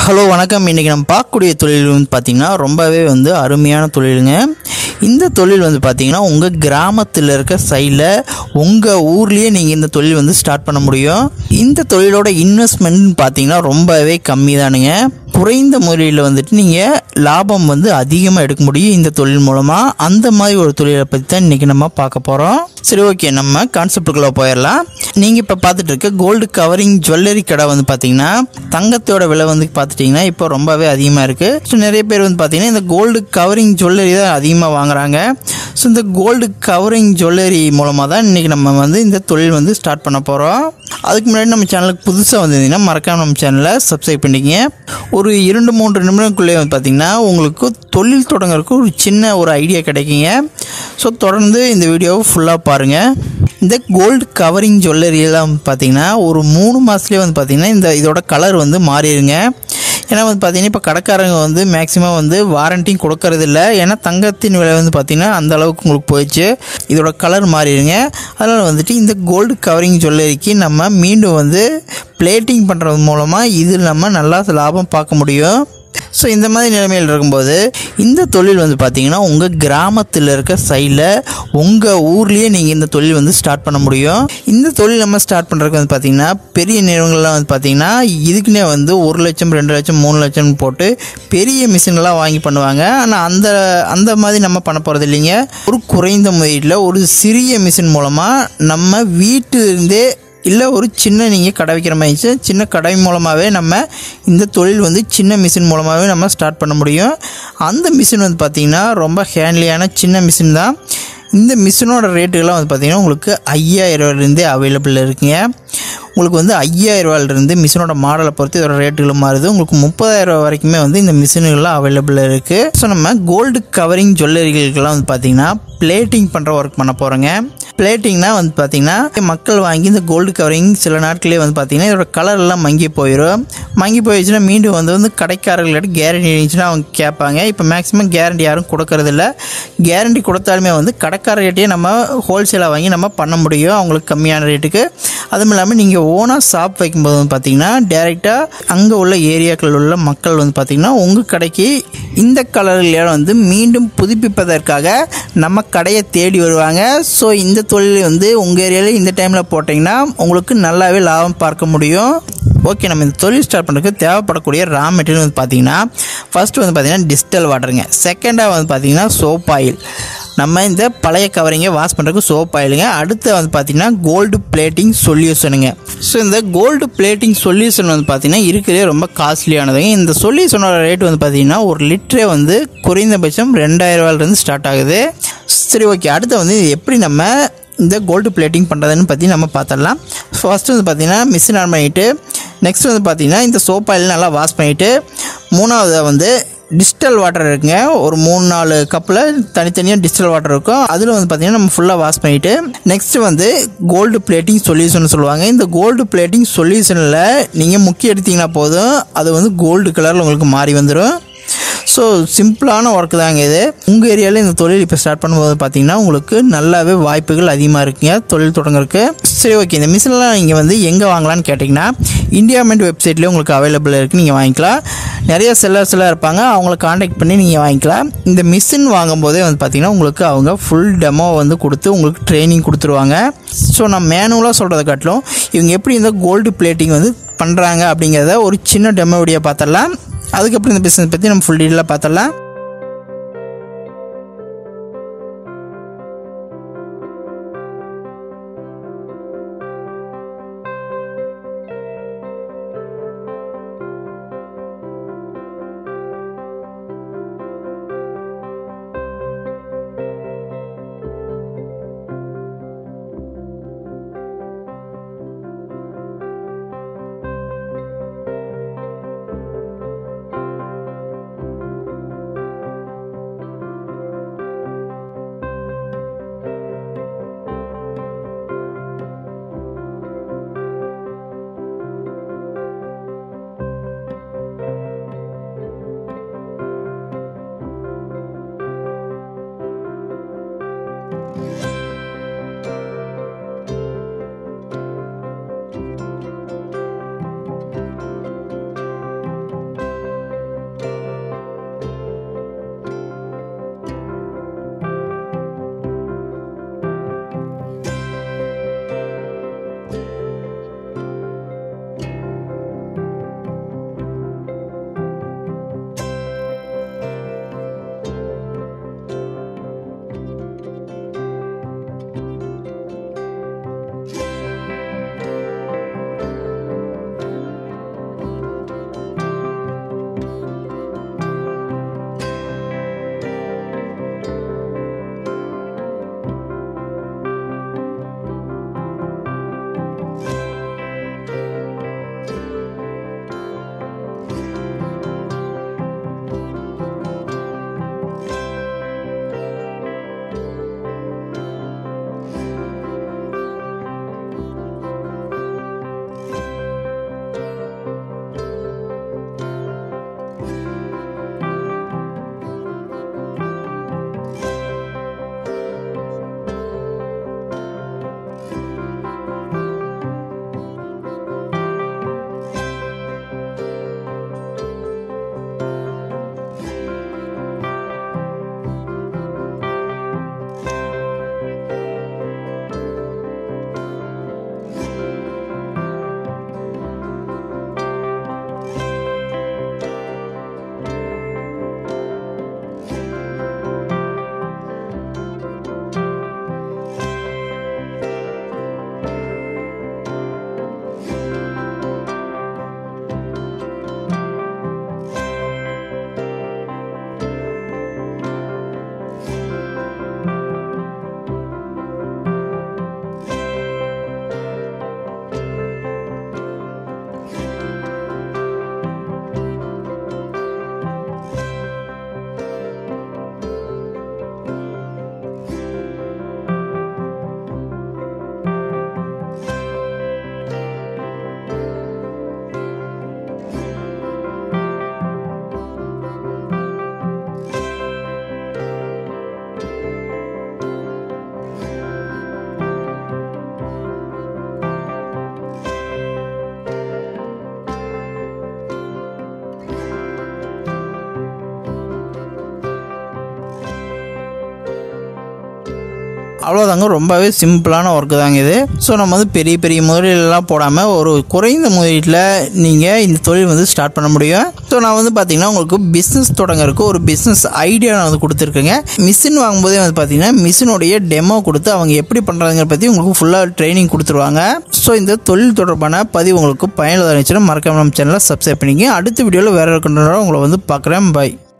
hello வணக்கம் இன்றைக்கி நம்ம பார்க்கக்கூடிய தொழில் வந்து பார்த்திங்கன்னா ரொம்பவே வந்து அருமையான தொழிலுங்க இந்த தொழில் வந்து பார்த்திங்கன்னா உங்கள் கிராமத்தில் இருக்க சைடில் உங்கள் ஊர்லேயே நீங்கள் இந்த தொழில் வந்து ஸ்டார்ட் பண்ண முடியும் இந்த தொழிலோட இன்வெஸ்ட்மெண்ட் பார்த்தீங்கன்னா ரொம்பவே கம்மி தானுங்க குறைந்த முறையில் வந்துட்டு நீங்கள் லாபம் வந்து அதிகமாக எடுக்க முடியும் இந்த தொழில் மூலமாக அந்த மாதிரி ஒரு தொழிலை பற்றி தான் இன்றைக்கி நம்ம பார்க்க போகிறோம் சரி ஓகே நம்ம கான்செப்டுக்குள்ளே போயிடலாம் நீங்கள் இப்போ பார்த்துட்டு இருக்க கோல்டு கவரிங் ஜுவல்லரி கடை வந்து பார்த்தீங்கன்னா தங்கத்தோட விலை வந்து பார்த்துட்டிங்கன்னா இப்போ ரொம்பவே அதிகமாக இருக்குது ஸோ நிறைய பேர் வந்து பார்த்தீங்கன்னா இந்த கோல்டு கவரிங் ஜுவல்லரி தான் அதிகமாக வாங்குறாங்க ஸோ இந்த கோல்டு கவரிங் ஜுவல்லரி மூலமாக தான் இன்றைக்கி நம்ம வந்து இந்த தொழில் வந்து ஸ்டார்ட் பண்ண போகிறோம் அதுக்கு முன்னாடி நம்ம சேனலுக்கு புதுசாக வந்திருந்தீங்கன்னா மறக்காம நம்ம சேனலை சப்ஸ்கிரைப் பண்ணிக்கங்க ஒரு இரண்டு மூன்று நிமிடங்களுக்குள்ளே வந்து பார்த்திங்கன்னா உங்களுக்கு தொழில் தொடங்குறதுக்கு ஒரு சின்ன ஒரு ஐடியா கிடைக்குங்க ஸோ தொடர்ந்து இந்த வீடியோவை ஃபுல்லாக பாருங்கள் இந்த கோல்டு கவரிங் ஜுவல்லரியெல்லாம் பார்த்தீங்கன்னா ஒரு மூணு மாதத்துலேயே வந்து பார்த்திங்கன்னா இந்த இதோட கலர் வந்து மாறிடுங்க ஏன்னா வந்து பார்த்தீங்கன்னா இப்போ கடைக்காரங்க வந்து மேக்ஸிமம் வந்து வாரண்டியும் கொடுக்கறதில்ல ஏன்னா தங்கத்தின் விலை வந்து பார்த்திங்கன்னா அந்த அளவுக்கு உங்களுக்கு போயிடுச்சு இதோட கலர் மாறிடுங்க அதனால் வந்துட்டு இந்த கோல்டு கவரிங் ஜுவல்லரிக்கு நம்ம மீண்டும் வந்து பிளேட்டிங் பண்ணுறது மூலமாக இதில் நம்ம நல்லா லாபம் பார்க்க முடியும் ஸோ இந்த மாதிரி நிலைமையில் இருக்கும்போது இந்த தொழில் வந்து பார்த்திங்கன்னா உங்கள் கிராமத்தில் இருக்க சைடில் உங்கள் ஊர்லேயே நீங்கள் இந்த தொழில் வந்து ஸ்டார்ட் பண்ண முடியும் இந்த தொழில் நம்ம ஸ்டார்ட் பண்ணுறதுக்கு வந்து பார்த்திங்கன்னா பெரிய நிறுவனங்கள்லாம் வந்து பார்த்திங்கன்னா இதுக்குன்னே வந்து ஒரு லட்சம் ரெண்டு லட்சம் மூணு லட்சம் போட்டு பெரிய மிஷின்லாம் வாங்கி பண்ணுவாங்க ஆனால் அந்த அந்த மாதிரி நம்ம பண்ண போகிறது இல்லைங்க ஒரு குறைந்த முதலீட்டில் ஒரு சிறிய மிஷின் மூலமாக நம்ம வீட்டிலிருந்தே இல்லை ஒரு சின்ன நீங்கள் கடை வைக்கிற மாதிரி இருந்துச்சு, சின்ன கடை மூலமாகவே நம்ம இந்த தொழில் வந்து சின்ன மிஷின் மூலமாகவே நம்ம ஸ்டார்ட் பண்ண முடியும் அந்த மிஷின் வந்து பார்த்திங்கன்னா ரொம்ப ஹேண்ட்லியான சின்ன மிஷின் தான் இந்த மிஷினோட ரேட்டுகள்லாம் வந்து பார்த்திங்கன்னா உங்களுக்கு ஐயாயிரம் ரூபாயிலேருந்தே அவைலபிள் இருக்குங்க உங்களுக்கு வந்து ஐயாயிரம் ரூபாயிலிருந்து மிஷினோட மாடலை பொறுத்து இதோட ரேட்டுகள் மாறுது உங்களுக்கு முப்பதாயிரம் ரூபாய் வரைக்குமே வந்து இந்த மிஷினுகள்லாம் அவைலபிள் இருக்குது ஸோ நம்ம கோல்டு கவரிங் ஜுவல்லரிகளுக்கெல்லாம் வந்து பார்த்திங்கன்னா பிளேட்டிங் பண்ணுற ஒர்க் பண்ண போகிறோங்க பிளேட்டிங்னா வந்து பார்த்திங்கன்னா மக்கள் வாங்கி இந்த கோல்டு கவரிங் சில நாட்களே வந்து பார்த்திங்கன்னா இதோட கலர் எல்லாம் மங்கி போயிடும் மங்கி போயிடுச்சுன்னா மீண்டும் வந்து வந்து கடைக்காரர்கள்ட்ட கேரண்டி இருந்துச்சுன்னா அவங்க கேட்பாங்க இப்போ மேக்ஸிமம் கேரண்டி யாரும் கொடுக்கறதில்ல கேரண்டி கொடுத்தாலுமே வந்து கடைக்காரர்கிட்டயே நம்ம ஹோல்சேலாக வாங்கி நம்ம பண்ண முடியும் அவங்களுக்கு கம்மியான ரேட்டுக்கு அதுவும் இல்லாமல் நீங்கள் ஓனாக ஷாப் வைக்கும்போது வந்து பார்த்தீங்கன்னா டேரெக்டாக அங்கே உள்ள ஏரியாக்களில் உள்ள மக்கள் வந்து பார்த்திங்கன்னா உங்கள் கடைக்கு இந்த கலர்களை வந்து மீண்டும் புதுப்பிப்பதற்காக நம்ம கடையை தேடி வருவாங்க ஸோ இந்த தொழில் வந்து உங்கள் ஏரியாவில் இந்த டைமில் போட்டிங்கன்னா உங்களுக்கு நல்லாவே லாபம் பார்க்க முடியும் ஓகே நம்ம இந்த தொழில் ஸ்டார்ட் பண்ணுறதுக்கு தேவைப்படக்கூடிய ரா மெட்டீரியல் வந்து பார்த்தீங்கன்னா ஃபர்ஸ்ட் வந்து பார்த்தீங்கன்னா டிஸ்டல் வாட்டருங்க செகண்டாக வந்து பார்த்தீங்கன்னா சோப் ஆயில் நம்ம இந்த பழைய கவரிங்கை வாஷ் பண்ணுறதுக்கு சோப் ஆயிலுங்க அடுத்து வந்து பார்த்தீங்கன்னா கோல்டு பிளேட்டிங் சொல்யூஷனுங்க ஸோ இந்த கோல்டு பிளேட்டிங் சொல்யூஷன் வந்து பார்த்தீங்கன்னா இருக்கிறதே ரொம்ப காஸ்ட்லியானதுங்க இந்த சொல்யூஷனோட ரேட் வந்து பார்த்தீங்கன்னா ஒரு லிட்டரே வந்து குறைந்தபட்சம் ரெண்டாயிரம் ரூபாயிலிருந்து ஸ்டார்ட் ஆகுது சரி ஓகே அடுத்து வந்து இது எப்படி நம்ம இந்த கோல்டு பிளேட்டிங் பண்ணுறதுன்னு பற்றி நம்ம பார்த்துடலாம் ஃபர்ஸ்ட் வந்து பார்த்தீங்கன்னா மிஷின் ஆன் பண்ணிவிட்டு நெக்ஸ்ட் வந்து பார்த்தீங்கன்னா இந்த சோப் ஆயில் நல்லா வாஷ் பண்ணிவிட்டு மூணாவது வந்து டிஸ்டல் வாட்டர் இருக்குங்க ஒரு மூணு நாலு கப்பில் தனித்தனியாக டிஸ்டல் வாட்டர் இருக்கும் அதில் வந்து பார்த்திங்கன்னா நம்ம ஃபுல்லாக வாஷ் பண்ணிவிட்டு நெக்ஸ்ட் வந்து கோல்டு பிளேட்டிங் சொல்யூஷன் சொல்லுவாங்க இந்த கோல்டு பிளேட்டிங் சொல்யூஷனில் நீங்கள் முக்கிய எடுத்தீங்கன்னா போதும் அது வந்து கோல்டு கலரில் உங்களுக்கு மாறி வந்துடும் ஸோ சிம்பிளான ஒர்க் தாங்க இது உங்கள் ஏரியாவில் இந்த தொழில் இப்போ ஸ்டார்ட் பண்ணும்போது பார்த்தீங்கன்னா உங்களுக்கு நல்லாவே வாய்ப்புகள் அதிகமாக இருக்குங்க தொழில் தொடங்குறதுக்கு சரி ஓகே இந்த மிஷின்லாம் நீங்கள் வந்து எங்கே வாங்கலாம்னு கேட்டிங்கன்னா இந்தியாமெண்ட் வெப்சைட்லேயே உங்களுக்கு அவைலபிள் இருக்குது நீங்கள் வாங்கிக்கலாம் நிறைய செல்லர்ஸ் எல்லாம் இருப்பாங்க அவங்கள காண்டாக்ட் பண்ணி நீங்கள் வாங்கிக்கலாம் இந்த மிஷின் வாங்கும்போதே வந்து பார்த்தீங்கன்னா உங்களுக்கு அவங்க ஃபுல் டெமோ வந்து கொடுத்து உங்களுக்கு ட்ரைனிங் கொடுத்துருவாங்க ஸோ நான் மேனுவலாக சொல்கிறத காட்டிலும் இவங்க எப்படி இந்த கோல்டு பிளேட்டிங் வந்து பண்ணுறாங்க அப்படிங்கிறத ஒரு சின்ன டெமோ வீடியோ பார்த்துடலாம் அதுக்கப்புறம் இந்த பிஸ்னஸ் பற்றி நம்ம ஃபுல் டீட்டெயிலாக பார்த்துடலாம் அவ்வளோதாங்க ரொம்பவே சிம்பிளான ஒர்க்கு தாங்க இது ஸோ நம்ம வந்து பெரிய பெரிய முதலீடுலாம் போடாமல் ஒரு குறைந்த முதலீட்டில் நீங்கள் இந்த தொழில் வந்து ஸ்டார்ட் பண்ண முடியும் ஸோ நான் வந்து பார்த்தீங்கன்னா உங்களுக்கு பிஸ்னஸ் தொடங்கறதுக்கு ஒரு பிஸ்னஸ் ஐடியா நான் வந்து கொடுத்துருக்கேங்க மிஷின் வாங்கும்போதே வந்து பார்த்தீங்கன்னா மிஷினுடைய டெமோ கொடுத்து அவங்க எப்படி பண்ணுறாங்கிற பற்றி உங்களுக்கு ஃபுல்லாக ட்ரைனிங் கொடுத்துருவாங்க ஸோ இந்த தொழில் தொடர்பான பதிவு உங்களுக்கு பயனுள்ளதாக இருந்துச்சுன்னா மறக்காம நம்ம சேனலை சப்ஸ்கிரைப் பண்ணிங்க அடுத்த வீடியோவில் வேறு இருக்கின்ற உங்களை வந்து பார்க்குறேன் பை